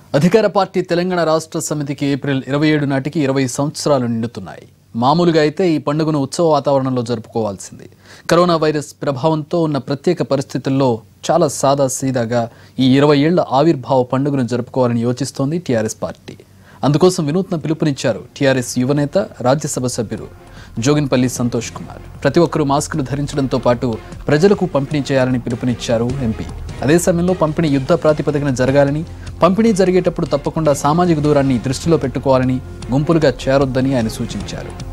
అధికార పార్టీ తెలంగాణ రాష్ట్ర సమితికి ఏప్రిల్ ఇరవై ఏడు నాటికి ఇరవై సంవత్సరాలు నిండుతున్నాయి మామూలుగా అయితే ఈ పండుగను ఉత్సవ వాతావరణంలో జరుపుకోవాల్సింది కరోనా వైరస్ ప్రభావంతో ఉన్న ప్రత్యేక పరిస్థితుల్లో చాలా సాదా సీదాగా ఈ ఇరవై ఏళ్ల ఆవిర్భావ పండుగను జరుపుకోవాలని యోచిస్తోంది టీఆర్ఎస్ పార్టీ అందుకోసం వినూత్న పిలుపునిచ్చారు టీఆర్ఎస్ యువనేత రాజ్యసభ సభ్యులు జోగిన్పల్లి సంతోష్ కుమార్ ప్రతి ఒక్కరూ మాస్కులు ధరించడంతో పాటు ప్రజలకు పంపిణీ చేయాలని పిలుపునిచ్చారు ఎంపీ అదే సమయంలో పంపిణీ యుద్ధ ప్రాతిపదికన జరగాలని పంపిణీ జరిగేటప్పుడు తప్పకుండా సామాజిక దూరాన్ని దృష్టిలో పెట్టుకోవాలని గుంపులుగా చేరొద్దని ఆయన సూచించారు